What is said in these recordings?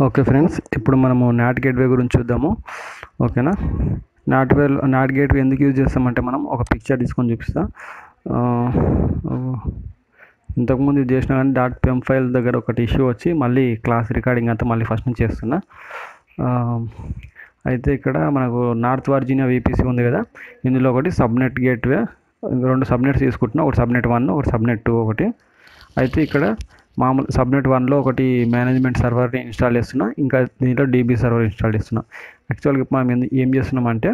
Okay friends ఇప్పుడు మనము not gateway గురించి చూద్దాము ఓకేనా నాట్ వే నాట్ గేట్వే ఎందుకు యూజ్ చేస్తామంటే మనం ఒక పిక్చర్ తీసుకొని చూపిస్తా ఆ, ఇంతకుముందు ఇది చేసిన కానీ డాట్ పెమ్ ఫైల్ దగ్గర ఒకటి ఇష్యూ వచ్చి మళ్ళీ క్లాస్ రికార్డింగ్ అంతా మళ్ళీ ఫస్ట్ నుంచి చేస్తున్నా ఆ, అయితే ఇక్కడ మనకు నార్త్ వర్జీనియా వీపీసీ ఉంది కదా ఇందులో ఒకటి సబ్నెట్ గేట్వే రెండు సబ్నెట్స్ తీసుకుంటున్నా ఒకటి సబ్నెట్ వన్ ఒకటి సబ్నెట్ టూ ఒకటి అయితే ఇక్కడ మామూలు సబ్నెట్ వన్లో ఒకటి మేనేజ్మెంట్ సర్వర్ని ఇన్స్టాల్ చేస్తున్నా ఇంకా దీంట్లో డీబీ సర్వర్ ఇన్స్టాల్ చేస్తున్నా యాక్చువల్గా మనం ఎందు- ఏం చేస్తున్నామంటే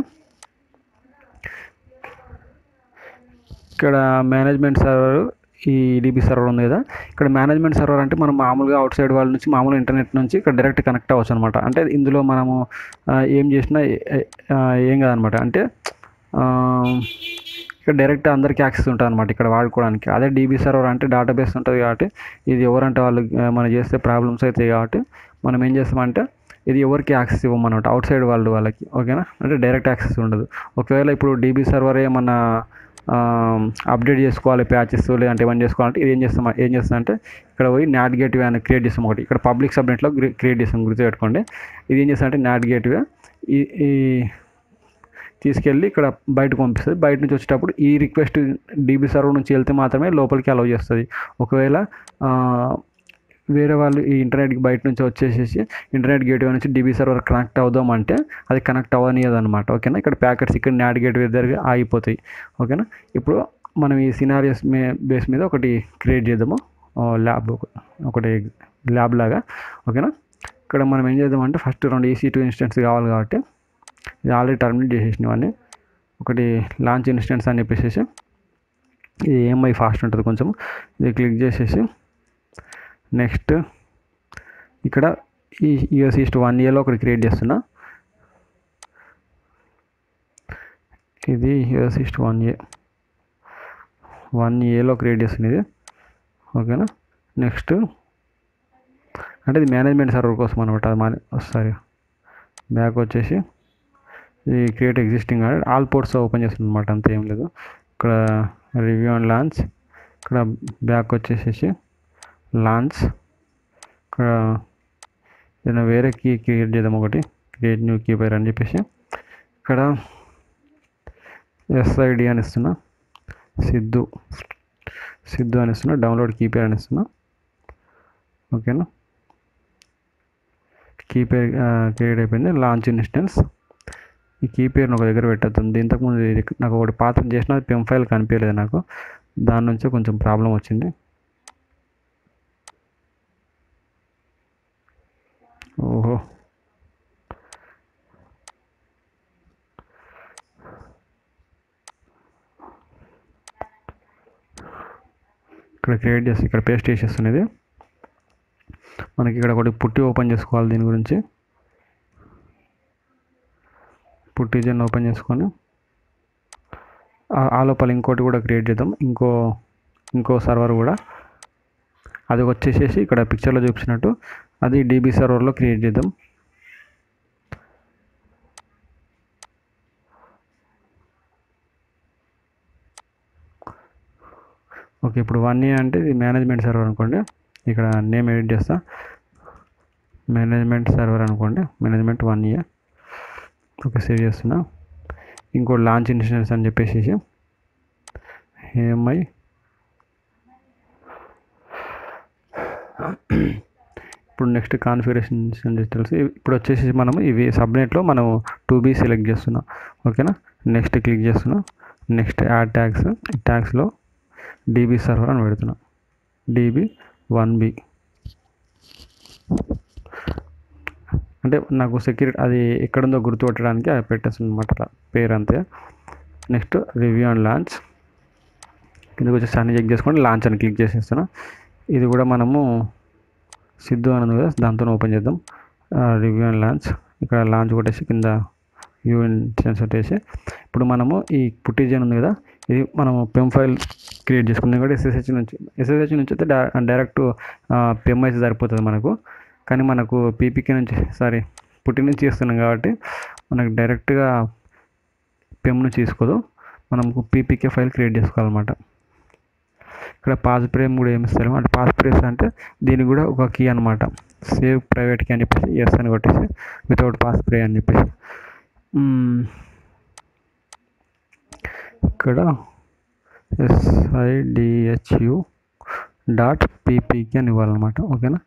ఇక్కడ మేనేజ్మెంట్ సర్వర్ ఈ డీబీ సర్వర్ ఉంది కదా ఇక్కడ మేనేజ్మెంట్ సర్వర్ అంటే మనం మామూలుగా అవుట్ సైడ్ వాళ్ళ నుంచి మామూలు ఇంటర్నెట్ నుంచి ఇక్కడ డైరెక్ట్ కనెక్ట్ అవ్వచ్చు అనమాట అంటే ఇందులో మనము ఆ, ఏం చేసినా ఏ- ఆ, ఏం కాదనమాట అంటే ఆ, ఇక్కడ డైరెక్ట్ అందరికీ యాక్సెస్ ఉంటుంది అనమాట ఇక్కడ వాడుకోవడానికి అదే డీబీ సర్వర్ అంటే డేటాబేస్ ఉంటుంది కాబట్టి ఇది ఎవరంటే వాళ్ళు ఆ, మనం చేస్తే ప్రాబ్లమ్స్ అవుతాయి కాబట్టి మనం ఏం చేస్తామంటే ఇది ఎవరికి యాక్సెస్ ఇవ్వమన్నమాట అవుట్ సైడ్ వాళ్ళు వాళ్ళకి ఓకేనా అంటే డైరెక్ట్ యాక్సెస్ ఉండదు ఒకవేళ ఇప్పుడు డీబీ సర్వర్ ఏమన్నా అప్డేట్ చేసుకోవాలి ప్యాచెస్ లేదంటే ఏమైనా చేసుకోవాలంటే ఇది ఏం చేస్తాం ఏం చేస్తామంటే ఇక్కడ పోయి నాట్ గేట్వే అని క్రియేట్ చేస్తాం ఒకటి ఇక్కడ పబ్లిక్ సబ్నెట్లో క్రియేట్ చేస్తాం గుర్తుపెట్టుకోండి ఇది ఏం చేస్తామంటే నాట్ గేట్వే ఈ ఈ తీసుకెళ్ళి ఇక్కడ బయటకు పంపిస్తుంది బయట నుంచి వచ్చేటప్పుడు ఈ రిక్వెస్ట్ డీబీ సర్వర్ నుంచి వెళ్తే మాత్రమే లోపలికి అలౌ చేస్తుంది ఒకవేళ ఆ, వేరే వాళ్ళు ఈ ఇంటర్నెట్కి బయట నుంచి వచ్చేసేసి ఇంటర్నెట్ గేట్వే నుంచి డీబీ సర్వర్ కనెక్ట్ అవుదాం అంటే అది కనెక్ట్ అవ్వనియదు అనమాట ఓకేనా ఇక్కడ ప్యాకెట్స్ ఇక్కడ నాట్ గేట్వే దగ్గర ఆగిపోతాయి ఓకేనా ఇప్పుడు మనం ఈ సినారియస్ మే బేస్ మీద ఒకటి క్రియేట్ చేద్దాము ల్యాబ్ ఒకటి ల్యాబ్ లాగా ఓకేనా ఇక్కడ మనం ఏం చేద్దామంటే ఫస్ట్ రెండు ఈసీ టూ ఇన్స్టెన్స్ కావాలి కాబట్టి ఇది ఆల్రెడీ టర్మినేట్ చేసేసినవన్నీ ఒకటి లాంచ్ ఇన్స్టెన్స్ అని చెప్పేసి ఇది ఏఎంఐ ఫాస్ట్ ఉంటుంది కొంచెం ఇది క్లిక్ చేసేసి నెక్స్ట్ ఇక్కడ ఈ యూఎస్ ఈస్ట్ వన్ ఇయర్లో ఒకటి క్రియేట్ చేస్తున్నా ఇది US east one A one ఏలో క్రియేట్ చేస్తుంది ఇది ఓకేనా నెక్స్ట్ అంటే ఇది మేనేజ్మెంట్ సర్వర్ కోసం అనమాట అది మన సారీ బ్యాక్ వచ్చేసి ఇది create existing all ports open చేస్తుంది అనమాట అంత ఏం లేదు ఇక్కడ రివ్యూ అండ్ లాంచ్ ఇక్కడ బ్యాక్ వచ్చేసేసి లాంచ్ ఇక్కడ ఏదైనా వేరే కీ క్రియేట్ చేద్దాం ఒకటి క్రియేట్ న్యూ కీ పేర్ అని చెప్పేసి ఇక్కడ ఎస్ఐడి అని ఇస్తున్నా సిద్ధు సిద్ధు అని ఇస్తున్నా డౌన్లోడ్ కీ పేర్ అని ఇస్తున్నా ఓకేనా కీ పేర్ క్రియేట్ అయిపోయింది లాంచ్ ఇన్స్టెన్స్ ఈ కీ పేరుని ఒక దగ్గర పెట్టేద్దాం ఇంతకుముందు ఇది నాకు ఒకటి పాత్ర చేసిన పెమ్ ఫైల్ కనిపించలేదు నాకు దాని నుంచి కొంచెం ప్రాబ్లం వచ్చింది ఓహో ఇక్కడ క్రియేట్ చేసి ఇక్కడ పేస్ట్ చేసేస్తున్నది మనకి ఇక్కడ ఒకటి పుట్టి ఓపెన్ చేసుకోవాలి దీని గురించి పుట్టి జన్ ఓపెన్ చేసుకొని ఆ- ఆ లోపల ఇంకోటి కూడా క్రియేట్ చేద్దాం ఇంకో ఇంకో సర్వర్ కూడా అది వచ్చేసేసి ఇక్కడ పిక్చర్లో చూపించినట్టు అది డీబీ సర్వర్లో క్రియేట్ చేద్దాం ఓకే ఇప్పుడు వన్ ఇయర్ అంటే ఇది మేనేజ్మెంట్ సర్వర్ అనుకోండి ఇక్కడ నేమ్ ఎడిట్ చేస్తా మేనేజ్మెంట్ సర్వర్ అనుకోండి management one year okay save చేస్తున్నా ఇంకో లాంచ్ ఇన్సూరెన్స్ అని చెప్పేసి ఏఎంఐ ఇప్పుడు నెక్స్ట్ కాన్ఫిగరేషన్ డీటెయిల్స్ ఇప్పుడు వచ్చేసి మనం ఇవి సబ్నెట్లో మనం టూ బీ సెలెక్ట్ చేస్తున్నాం ఓకేనా నెక్స్ట్ క్లిక్ చేస్తున్నాం నెక్స్ట్ యాడ్ ట్యాగ్స్ ట్యాగ్స్లో డీబీ సర్వర్ అని పెడుతున్నా డీబీ వన్ బి అంటే నాకు సెక్యూరిటీ అది ఎక్కడుందో గుర్తుపట్టడానికి అది పెట్టేస్తుంది అనమాట అలా పేరు అంతే నెక్స్ట్ రివ్యూ అండ్ లాంచ్ కిందకి వచ్చేసి అన్ని చెక్ చేసుకొని లాంచ్ అని క్లిక్ చేసేస్తున్నా ఇది కూడా మనము సిద్ధు అని ఉంది కదా దాంతో ఓపెన్ చేద్దాం రివ్యూ అండ్ లాంచ్ ఇక్కడ లాంచ్ కొట్టేసి కింద వ్యూ ఇన్స్టెన్స్ పెట్టేసి ఇప్పుడు మనము ఈ పుట్టిజన్ ఉంది కదా ఇది మనము పెమ్ ఫైల్ క్రియేట్ చేసుకుందాం కూడా ఎస్ఎస్హెచ్ నుంచి ఎస్ఎస్హెచ్ నుంచి అయితే డై- డైరెక్ట్ పెమ్ అయితే సరిపోతుంది మనకు కానీ మనకు పీపీకే నుంచి సారీ పుట్టి నుంచి చేస్తున్నాం కాబట్టి మనకు డైరెక్ట్గా పెమ్ నుంచి తీసుకోదు మనకు పీపీకే ఫైల్ క్రియేట్ చేసుకోవాలన్నమాట ఇక్కడ పాస్ ప్రేమ్ కూడా ఏమి ఇస్తారు అంటే పాస్ ప్రేస్ అంటే దీనికి కూడా ఒక కీ అనమాట సేవ్ ప్రైవేట్కి అని చెప్పేసి ఎస్ అని కొట్టేసి వితౌట్ పాస్ ప్రే అని చెప్పేసి మ్మ్. ఇక్కడ ఎస్ఐడిహెచ్యు డాట్ పీపీకి అని ఇవ్వాలన్నమాట ఓకేనా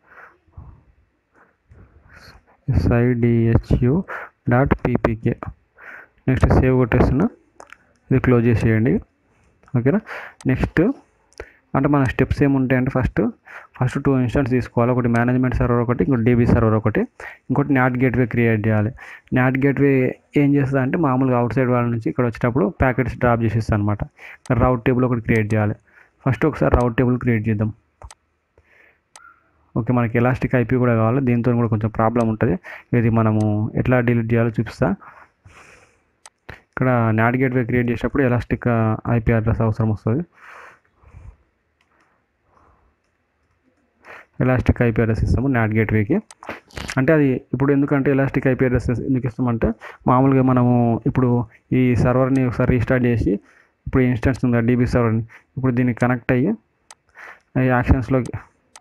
SIDHU dot PPK next save కొట్టేస్తున్నా ఇది క్లోజ్ చేసేయండి ఓకేనా నెక్స్ట్ అంటే మన స్టెప్స్ ఏముంటాయంటే ఫస్ట్ ఫస్ట్ టూ ఇన్స్టెంట్స్ తీసుకోవాలి ఒకటి మేనేజ్మెంట్ సర్వర్ ఒకటి ఇంకోటి డీబీ సర్వర్ ఒకటి ఇంకోటి నాట్ గేట్వే క్రియేట్ చేయాలి నాట్ గేట్వే ఏం చేస్తుంది అంటే మామూలుగా అవుట్ సైడ్ వాళ్ళ నుంచి ఇక్కడ వచ్చేటప్పుడు ప్యాకెట్స్ డ్రాప్ చేసేస్తుంది అనమాట రౌట్ టేబుల్ ఒకటి క్రియేట్ చేయాలి ఫస్ట్ ఒకసారి రౌట్ టేబుల్ క్రియేట్ చేద్దాం ఓకే మనకి ఎలాస్టిక్ ఐపీ కూడా కావాలి దీంతో కూడా కొంచెం ప్రాబ్లం ఉంటుంది ఇది మనము ఎట్లా డిలీట్ చేయాలో చూపిస్తా ఇక్కడ నాట్ గేట్వే క్రియేట్ చేసేటప్పుడు ఎలాస్టిక్ ఐపీ అడ్రస్ అవసరం వస్తుంది ఎలాస్టిక్ ఐపీ అడ్రస్ ఇస్తాము నాట్ గేట్వేకి అంటే అది ఇప్పుడు ఎందుకంటే ఎలాస్టిక్ ఐపీ అడ్రస్ ఎందుకు ఇస్తామంటే మామూలుగా మనము ఇప్పుడు ఈ సర్వర్ని ఒకసారి రీస్టార్ట్ చేసి ఇప్పుడు ఇన్స్టెన్స్ ఉంది డీబీ సర్వర్ని ఇప్పుడు దీనికి కనెక్ట్ అయ్యి ఈ యాక్షన్స్లోకి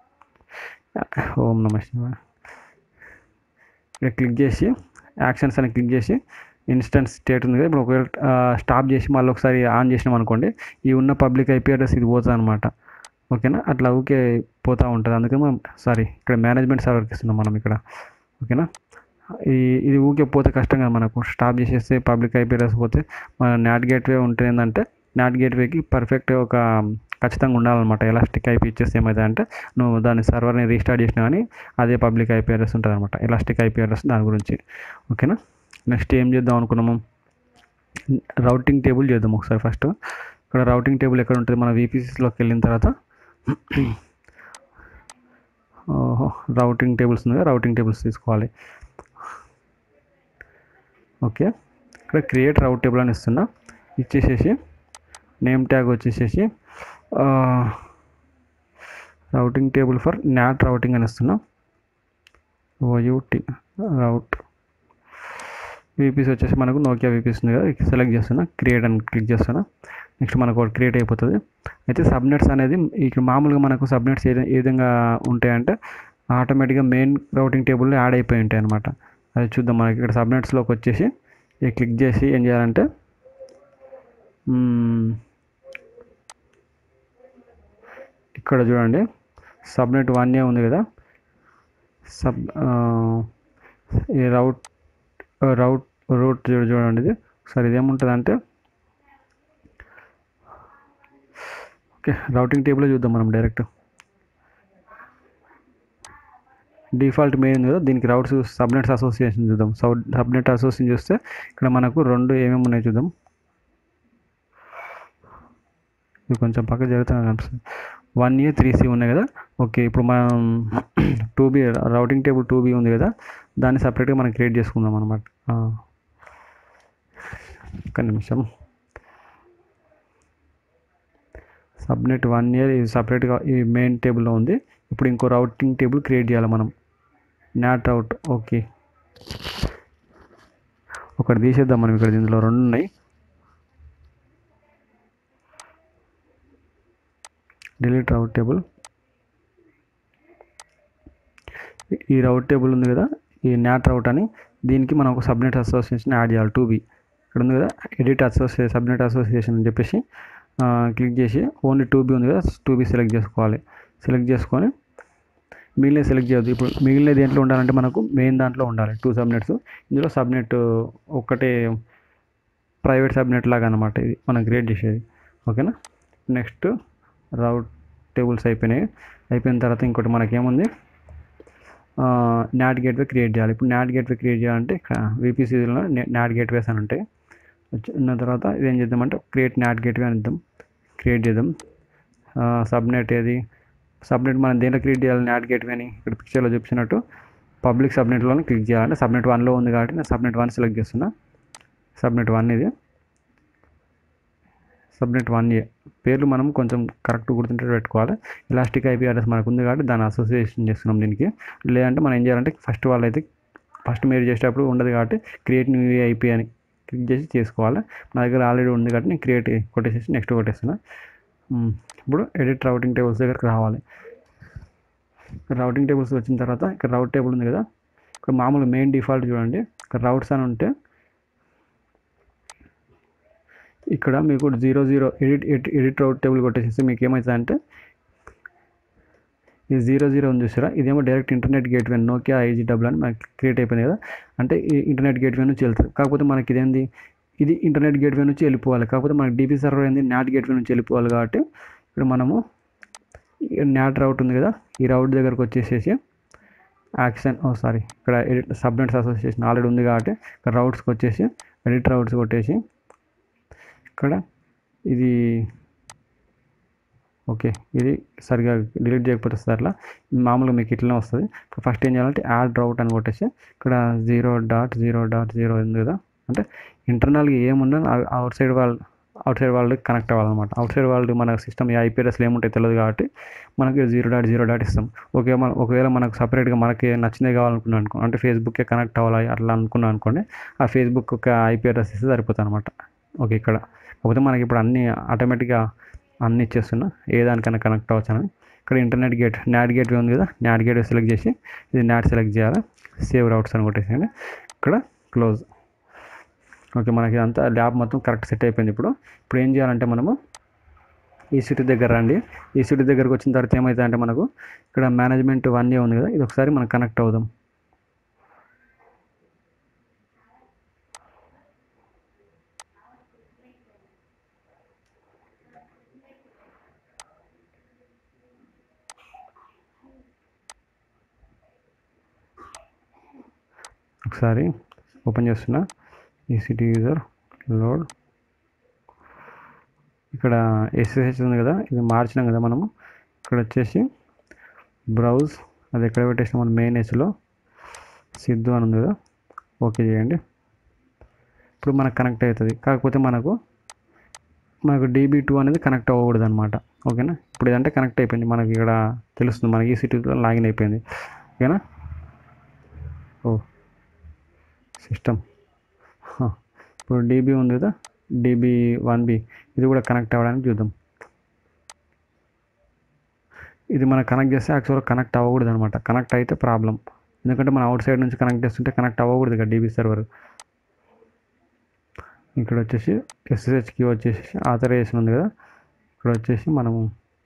ఓం నమ శివాయ ఇక్కడ క్లిక్ చేసి యాక్షన్స్ అని క్లిక్ చేసి ఇన్స్టెన్స్ స్టేట్ ఉంది కదా ఇప్పుడు ఒకవేళ స్టాప్ చేసి మళ్ళీ ఒకసారి ఆన్ చేసినాం అనుకోండి ఈ ఉన్న పబ్లిక్ ఐపీ అడ్రస్ ఇది పోతుంది అనమాట ఓకేనా అట్లా ఊకే పోతూ ఉంటుంది అందుకని మనం సారీ ఇక్కడ మేనేజ్మెంట్ సర్వర్కి ఇస్తున్నాం మనం ఇక్కడ ఓకేనా ఈ ఇది ఊకే పోతే కష్టం కదా మనకు స్టాప్ చేసేస్తే పబ్లిక్ ఐపీ అడ్రస్ పోతే మన నాట్ గేట్వే ఉంటే ఏంటంటే నాట్ గేట్వేకి పర్ఫెక్ట్ ఒక ఖచ్చితంగా ఉండాలన్నమాట ఎలాస్టిక్ ఐపీ ఇచ్చేస్తే ఏమైతే అంటే నువ్వు దాని సర్వర్ని రీస్టార్ట్ చేసినా కానీ అదే పబ్లిక్ ఐపీ అడ్రస్ ఉంటుంది అనమాట ఎలాస్టిక్ ఐపీ అడ్రస్ దాని గురించి ఓకేనా నెక్స్ట్ ఏం చేద్దాం అనుకున్నాము రౌటింగ్ టేబుల్ చేద్దాం ఒకసారి ఫస్ట్ ఇక్కడ రౌటింగ్ టేబుల్ ఎక్కడ ఉంటుంది మన వీపీసీస్లోకి వెళ్ళిన తర్వాత ఓహో రౌటింగ్ టేబుల్స్ ఉంది రౌటింగ్ టేబుల్స్ తీసుకోవాలి ఓకే ఇక్కడ క్రియేట్ రౌట్ టేబుల్ అని ఇస్తున్నా ఇచ్చేసేసి నేమ్ ట్యాగ్ వచ్చేసేసి routing table for NAT routing అని ఇస్తున్నా ఓయూటీ రౌట్ వీపీస్ వచ్చేసి మనకు నోకియా వీపీస్ ఉంది కదా సెలెక్ట్ చేస్తున్నా క్రియేట్ అని క్లిక్ చేస్తున్నా నెక్స్ట్ మనకు ఒకటి క్రియేట్ అయిపోతుంది అయితే సబ్నెట్స్ అనేది ఇక్కడ మామూలుగా మనకు సబ్నెట్స్ ఏ ఏ విధంగా ఉంటాయంటే ఆటోమేటిక్గా మెయిన్ రౌటింగ్ టేబుల్లో యాడ్ అయిపోయి ఉంటాయి అనమాట అది చూద్దాం మనకి ఇక్కడ సబ్నెట్స్లోకి వచ్చేసి ఈ క్లిక్ చేసి ఏం చేయాలంటే మ్మ్, ఇక్కడ చూడండి సబ్నెట్ వన్ ఏ ఉంది కదా సబ్ ఆ, ఈ రౌట్ రౌట్ రూట్ చూడ చూడండి ఇది ఒకసారి ఇదేముంటుంది అంటే ఓకే రౌటింగ్ టేబుల్ చూద్దాం మనం డైరెక్ట్ డిఫాల్ట్ మెయిన్ ఉంది కదా దీనికి రౌట్స్ సబ్నెట్స్ అసోసియేషన్ చూద్దాం సబ్ సబ్నెట్ అసోసియేషన్ చూస్తే ఇక్కడ మనకు రెండు ఏమేమి ఉన్నాయి చూద్దాం ఇది కొంచెం పక్క జరుగుతున్నా కనిపిస్తుంది వన్ ఇయర్ త్రీ సి ఉన్నాయి కదా ఓకే ఇప్పుడు మనం two B routing table two B ఉంది కదా దాన్ని సపరేట్గా మనం క్రియేట్ చేసుకుందాం అనమాట ఒక్క నిమిషం సబ్నెట్ వన్ ఇయర్ ఇది సపరేట్గా ఈ మెయిన్ టేబుల్లో ఉంది ఇప్పుడు ఇంకో రౌటింగ్ టేబుల్ క్రియేట్ చేయాలి మనం నాట్ రౌట్ ఓకే ఒకటి తీసేద్దాం మనం ఇక్కడ దీంట్లో రెండు ఉన్నాయి డిలీట్ రౌట్ టేబుల్ ఈ రౌట్ టేబుల్ ఉంది కదా ఈ నాట్ రౌట్ అని దీనికి మనం ఒక సబ్నెట్ అసోసియేషన్ యాడ్ చేయాలి టూ బి ఇక్కడ ఉంది కదా ఎడిట్ అసోసియే సబ్నెట్ అసోసియేషన్ అని చెప్పేసి క్లిక్ చేసి ఓన్లీ టూ బి ఉంది కదా టూ బి సెలెక్ట్ చేసుకోవాలి సెలెక్ట్ చేసుకొని మిగిలిన సెలెక్ట్ చేయొద్దు ఇప్పుడు మిగిలిన దేంట్లో ఉండాలంటే మనకు మెయిన్ దాంట్లో ఉండాలి టూ సబ్నెట్స్ ఇందులో సబ్నెట్ ఒక్కటే ప్రైవేట్ సబ్నెట్ లాగా అనమాట ఇది మనం క్రియేట్ చేసేది ఓకేనా నెక్స్ట్ రౌట్ టేబుల్స్ అయిపోయినాయి అయిపోయిన తర్వాత ఇంకోటి మనకేముంది నాట్ గేట్వే క్రియేట్ చేయాలి ఇప్పుడు నాట్ గేట్వే క్రియేట్ చేయాలంటే ఇక్కడ వీపీసీలో నాట్ గేట్వేస్ అని ఉంటాయి వచ్చిన తర్వాత ఇదేం చేద్దామంటే క్రియేట్ నాట్ గేట్వే అని ఇద్దాం క్రియేట్ చేద్దాం సబ్నెట్ ఏది సబ్నెట్ మనం దేంట్లో క్రియేట్ చేయాలి నాట్ గేట్వే అని ఇక్కడ పిక్చర్లో చూపించినట్టు పబ్లిక్ సబ్నెట్లోనే క్లిక్ చేయాలంటే సబ్నెట్ వన్లో ఉంది కాబట్టి నేను సబ్నెట్ వన్ సెలెక్ట్ చేస్తున్నా సబ్నెట్ వన్ ఇది సబ్నెట్ వన్ ఏ పేర్లు మనం కొంచెం కరెక్ట్ గుర్తుంటే పెట్టుకోవాలి ఎలాస్టిక్ ఐపీ అడ్రస్ మనకు ఉంది కాబట్టి దాన్ని అసోసియేషన్ చేస్తున్నాం దీనికి లేదంటే మనం ఏం చేయాలంటే ఫస్ట్ వాళ్ళైతే ఫస్ట్ మీరు చేసేటప్పుడు ఉండదు కాబట్టి క్రియేట్ న్యూ ఐపీ అని క్లిక్ చేసి చేసుకోవాలి నా దగ్గర ఆల్రెడీ ఉంది కాబట్టి నేను క్రియేట్ కొట్టేసేసి నెక్స్ట్ కొట్టేస్తున్నా మ్మ్. ఇప్పుడు ఎడిట్ రౌటింగ్ టేబుల్స్ దగ్గరికి రావాలి రౌటింగ్ టేబుల్స్ వచ్చిన తర్వాత ఇక్కడ రౌట్ టేబుల్ ఉంది కదా ఇక్కడ మామూలు మెయిన్ డిఫాల్ట్ చూడండి ఇక్కడ రౌట్స్ అని ఉంటే ఇక్కడ మీకు zero zero edit edit edit route table కొట్టేసేసి మీకు ఏమవుతుంది అంటే ఈ జీరో జీరో ఉంది చూసారా ఇదేమో డైరెక్ట్ ఇంటర్నెట్ గేట్వే నోకియా ఐజీ డబుల్ అని మనకి క్రియేట్ అయిపోయింది కదా అంటే ఈ ఇంటర్నెట్ గేట్వే నుంచి వెళ్తుంది కాకపోతే మనకి ఇదేంది ఇది ఇంటర్నెట్ గేట్వే నుంచి వెళ్ళిపోవాలి కాకపోతే మనకి డీపీ సర్వర్ ఏంది నాట్ గేట్వే నుంచి వెళ్ళిపోవాలి కాబట్టి ఇక్కడ మనము నాట్ రౌట్ ఉంది కదా ఈ రౌట్ దగ్గరకు వచ్చేసేసి యాక్షన్ ఓ సారీ ఇక్కడ ఎడిట్ సబ్నెట్స్ అసోసియేషన్ ఆల్రెడీ ఉంది కాబట్టి ఇక్కడ రౌట్స్కి వచ్చేసి ఎడిట్ రౌట్స్ కొట్టేసి ఇక్కడ ఇది ఓకే ఇది సరిగా డిలీట్ చేయకపోతే వస్తుంది అట్లా మామూలుగా మీకు ఇట్లనే వస్తుంది ఇప్పుడు ఫస్ట్ ఏం చేయాలంటే యాడ్ రౌట్ అని కొట్టేసి ఇక్కడ zero dot zero dot zero ఉంది కదా అంటే ఇంటర్నల్గా ఏమున్నా అవుట్ సైడ్ వాళ్ళు అవుట్ సైడ్ వాళ్ళకి కనెక్ట్ అవ్వాలన్నమాట అవుట్ సైడ్ వాళ్ళు మన సిస్టమ్ ఐపీ అడ్రస్లు ఏముంటాయి తెలియదు కాబట్టి మనకి జీరో డాట్ జీరో డాట్ ఇస్తాం ఓకే మన ఒకవేళ మనకు సపరేట్గా మనకి నచ్చినవి కావాలనుకున్నాం అనుకో అంటే ఫేస్బుక్కే కనెక్ట్ అవ్వాలి అట్లా అనుకున్నాం అనుకోండి ఆ ఫేస్బుక్ ఒక ఐపీ అడ్రస్ ఇస్తే సరిపోతుంది అనమాట ఓకే ఇక్కడ కాకపోతే మనకి ఇప్పుడు అన్నీ ఆటోమేటిక్గా అన్ని ఇచ్చేస్తున్నా ఏ దానికైనా కనెక్ట్ అవ్వచ్చని ఇక్కడ ఇంటర్నెట్ గేట్ నాట్ గేట్ ఉంది కదా నాట్ గేట్ సెలెక్ట్ చేసి ఇది నాట్ సెలెక్ట్ చేయాలి సేవ్ రౌట్స్ అని కొట్టేసేయండి ఇక్కడ క్లోజ్ ఓకే మనకి అంతా ల్యాబ్ మొత్తం కరెక్ట్ సెట్ అయిపోయింది ఇప్పుడు ఇప్పుడు ఏం చేయాలంటే మనము ఈ సిటీ దగ్గర రండి ఈ సిటీ దగ్గరకు వచ్చిన తర్వాత ఏమవుతుంది అంటే మనకు ఇక్కడ మేనేజ్మెంట్ వన్ ఏ ఉంది కదా ఇది ఒకసారి మనం కనెక్ట్ అవుదాం ఒకసారి ఓపెన్ చేస్తున్నా ఈ సిటీ యూజర్ లోడ్ ఇక్కడ ఎస్ఎస్హెచ్ ఉంది కదా ఇది మార్చినాం కదా మనము ఇక్కడ వచ్చేసి బ్రౌజ్ అది ఎక్కడ పెట్టేసిన మన మెయిన్ హెచ్లో సిద్ధు అని ఉంది కదా ఓకే చేయండి ఇప్పుడు మనకు కనెక్ట్ అవుతుంది కాకపోతే మనకు మనకు డీబీ టూ అనేది కనెక్ట్ అవ్వకూడదు అనమాట ఓకేనా ఇప్పుడు ఇదంటే కనెక్ట్ అయిపోయింది మనకి ఇక్కడ తెలుస్తుంది మనకి ఈ సిటీలో లాగిన్ అయిపోయింది ఓకేనా ఓ సిస్టమ్ ఇప్పుడు డీబీ ఉంది కదా డీబీ వన్ బి ఇది కూడా కనెక్ట్ అవ్వడానికి చూద్దాం ఇది మనం కనెక్ట్ చేస్తే యాక్చువల్గా కనెక్ట్ అవ్వకూడదు అనమాట కనెక్ట్ అయితే ప్రాబ్లం ఎందుకంటే మనం అవుట్ సైడ్ నుంచి కనెక్ట్ చేస్తుంటే కనెక్ట్ అవ్వకూడదు కదా డీబీ సర్వర్ ఇక్కడ వచ్చేసి ఎస్ఎస్హెచ్కి వచ్చేసి ఆథరైజేషన్ ఉంది కదా ఇక్కడ వచ్చేసి మనము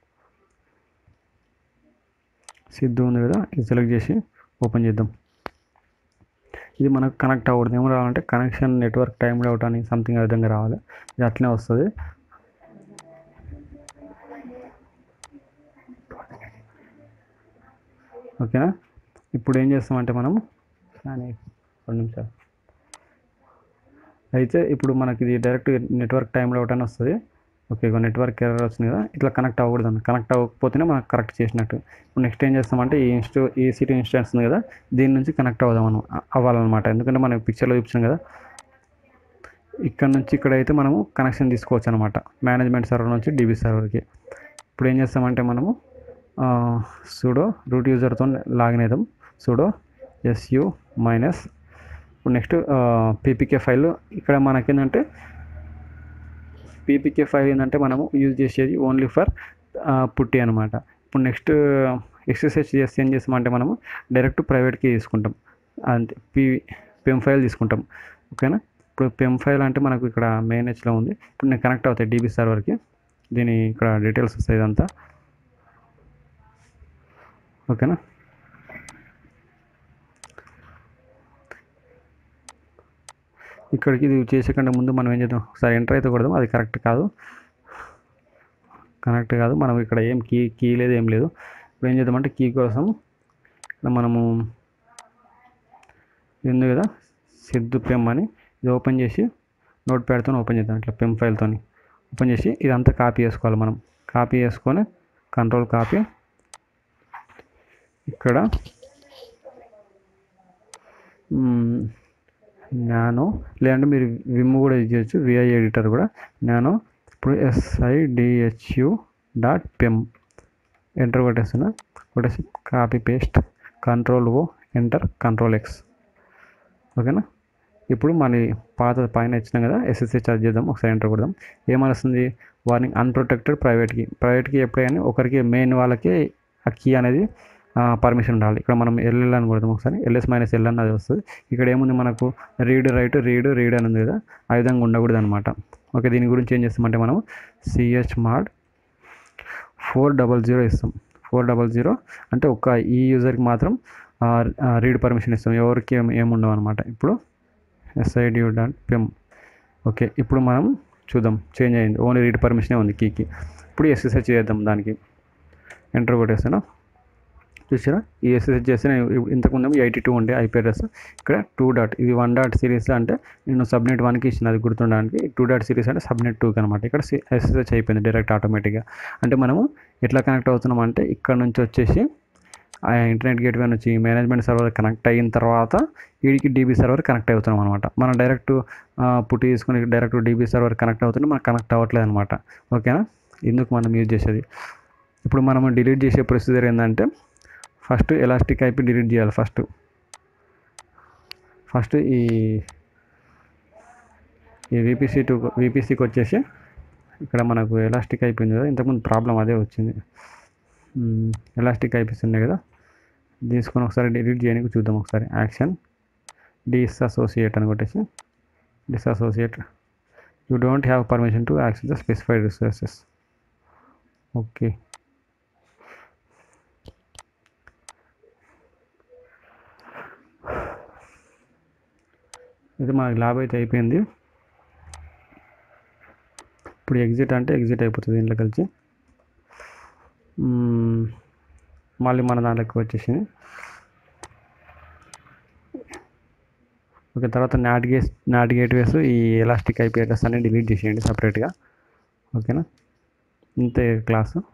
సిద్ధు ఉంది కదా ఇది సెలెక్ట్ చేసి ఓపెన్ చేద్దాం ఇది మనకు కనెక్ట్ అవ్వకూడదు ఏమో రావాలంటే కనెక్షన్ నెట్వర్క్ టైం అవుట్ అని సంథింగ్ ఆ విధంగా రావాలి ఇది అట్లనే వస్తుంది ఓకేనా ఇప్పుడు ఏం చేస్తామంటే మనము కానీ రెండు నిమిషాలు అయితే ఇప్పుడు మనకి ఇది డైరెక్ట్ నెట్వర్క్ టైంలో అవుట్ అని వస్తుంది ఓకే ఇక నెట్వర్క్ ఎర్రర్ వచ్చింది కదా ఇట్లా కనెక్ట్ అవ్వకూడదు అన్న కనెక్ట్ అవ్వకపోతేనే మనకు కరెక్ట్ చేసినట్టు ఇప్పుడు నెక్స్ట్ ఏం చేస్తామంటే ఈ ఇన్స్టూ ఈ సిటీ ఇన్స్టెన్స్ ఉంది కదా దీని నుంచి కనెక్ట్ అవుదాం మనం అవ్వాలన్నమాట ఎందుకంటే మనం పిక్చర్లో చూపించాం కదా ఇక్కడ నుంచి ఇక్కడ అయితే మనము కనెక్షన్ తీసుకోవచ్చు అనమాట మేనేజ్మెంట్ సర్వర్ నుంచి డీబీ సర్వర్కి ఇప్పుడు ఏం చేస్తామంటే మనము సూడో రూట్ యూజర్తో లాగిన్ అవుదాం సూడో ఎస్యు మైనస్ ఇప్పుడు నెక్స్ట్ పీపీకే ఫైల్ ఇక్కడ మనకేంటంటే పీపీకే ఫైల్ ఏంటంటే మనము యూజ్ చేసేది ఓన్లీ ఫర్ పుట్టి అనమాట ఇప్పుడు నెక్స్ట్ ఎక్సర్సైజ్ చేస్తే ఏం చేస్తామంటే మనము డైరెక్ట్ ప్రైవేట్కి తీసుకుంటాం అంతే పీ పెమ్ ఫైల్ తీసుకుంటాం ఓకేనా ఇప్పుడు పెమ్ ఫైల్ అంటే మనకు ఇక్కడ మెయిన్ హెచ్లో ఉంది ఇప్పుడు నేను కనెక్ట్ అవుతాయి డీబీ సర్వర్కి దీని ఇక్కడ డీటెయిల్స్ వస్తాయి ఇదంతా ఓకేనా ఇక్కడికి ఇది చేసేకంటే ముందు మనం ఏం చేద్దాం ఒకసారి ఎంటర్ అయితే కొడదాం అది కరెక్ట్ కాదు కనెక్ట్ కాదు మనం ఇక్కడ ఏం కీ కీ లేదు ఏం లేదు ఇప్పుడు ఏం చేద్దామంటే కీ కోసం ఇక్కడ మనము ఇది ఉంది కదా సిద్ధు పెమ్ అని ఇది ఓపెన్ చేసి నోట్ ప్యాడ్తో ఓపెన్ చేద్దాం ఇట్లా పెమ్ ఫైల్తో ఓపెన్ చేసి ఇదంతా కాపీ చేసుకోవాలి మనం కాపీ చేసుకొని కంట్రోల్ కాపీ ఇక్కడ నానో లేదంటే మీరు విమ్ కూడా యూజ్ చేయొచ్చు విఐ ఎడిటర్ కూడా నానో ఇప్పుడు ఎస్ఐడిహెచ్యు డాట్ పెమ్ ఎంటర్ కొట్టేస్తున్నా కొట్టేసి copy paste control O enter control X ఓకేనా ఇప్పుడు మన పాత పైన ఇచ్చినాం కదా ఎస్ఎస్హెచ్ చార్జ్ చేద్దాం ఒకసారి ఎంటర్ కొడదాం ఏమనిస్తుంది వార్నింగ్ అన్ప్రొటెక్టెడ్ ప్రైవేట్కి ప్రైవేట్కి ఎప్పుడైనా ఒకరికి మెయిన్ వాళ్ళకి ఆ కీ అనేది పర్మిషన్ ఉండాలి ఇక్కడ మనం ఎల్ఎల్ అని కొడతాం ఒకసారి ఎల్ఎస్ మైనస్ ఎల్ అని అది వస్తుంది ఇక్కడ ఏముంది మనకు రీడ్ రైట్ రీడ్ రీడ్ అని ఉంది కదా ఆ విధంగా ఉండకూడదు అనమాట ఓకే దీని గురించి ఏం చేస్తామంటే మనం chmod four double zero ఇస్తాం ఫోర్ డబల్ జీరో అంటే ఒక్క ఈ యూజర్కి మాత్రం రీడ్ పర్మిషన్ ఇస్తాం ఎవరికి ఏం ఏముండవు అనమాట ఇప్పుడు ఎస్ఐడి డాట్ పిమ్ ఓకే ఇప్పుడు మనం చూద్దాం చేంజ్ అయింది ఓన్లీ రీడ్ పర్మిషనే ఉంది కీకి ఇప్పుడు ఎస్ఎస్హెచ్ చేద్దాం దానికి ఎంటర్ కొట్టేస్తాను చూసారా ఈ ఎస్ఎస్హెచ్ చేస్తే నేను ఇప్పు- ఇంతకుముందు ఎయిటీ టూ ఉండే ఐపీ అడ్రస్ ఇక్కడ టూ డాట్ ఇది వన్ డాట్ సిరీస్ అంటే నేను సబ్నెట్ వన్కి ఇచ్చిన అది గుర్తుండడానికి టూ డాట్ సిరీస్ అంటే సబ్నెట్ టూకి అనమాట ఇక్కడ ఎస్ఎస్హెచ్ అయిపోయింది డైరెక్ట్ ఆటోమేటిక్గా అంటే మనము ఎట్లా కనెక్ట్ అవుతున్నాం అంటే ఇక్కడ నుంచి వచ్చేసి ఆ ఇంటర్నెట్ గేట్వే నుంచి మేనేజ్మెంట్ సర్వర్ కనెక్ట్ అయిన తర్వాత వీడికి డీబీ సర్వర్ కనెక్ట్ అవుతున్నాం అనమాట మనం డైరెక్ట్ పుట్టి తీసుకుని డైరెక్ట్ డీబీ సర్వర్ కనెక్ట్ అవుతుంటే మనకు కనెక్ట్ అవ్వట్లేదు అనమాట ఓకేనా ఇందుకు మనం యూజ్ చేసేది ఇప్పుడు మనం డిలీట్ చేసే ప్రొసీజర్ ఏంటంటే ఫస్ట్ ఎలాస్టిక్ ఐపీ డిలీట్ చేయాలి ఫస్ట్ ఫస్ట్ ఈ ఈ వీపీసీ టూ వీపీసీకి వచ్చేసి ఇక్కడ మనకు ఎలాస్టిక్ అయిపోయింది కదా ఇంతకుముందు ప్రాబ్లం అదే వచ్చింది ఎలాస్టిక్ ఐపీస్ ఉన్నాయి కదా తీసుకొని ఒకసారి డిలీట్ చేయడానికి చూద్దాం ఒకసారి యాక్షన్ డిస్అసోసియేట్ అని కొట్టేసి disassociate you don't have permission to access the specified resources okay ఇది మనకి ల్యాబ్ అయితే అయిపోయింది ఇప్పుడు ఎగ్జిట్ అంటే ఎగ్జిట్ అయిపోతుంది దీంట్లో కలిసి మ్మ్. మళ్ళీ మన దాంట్లోకి వచ్చేసింది ఓకే తర్వాత నాట్ గేస్ నాట్ గేట్వేస్ ఈ ఎలాస్టిక్ ఐపీ అడ్రస్ అన్ని డిలీట్ చేసేయండి సపరేట్గా ఓకేనా ఇంతే క్లాసు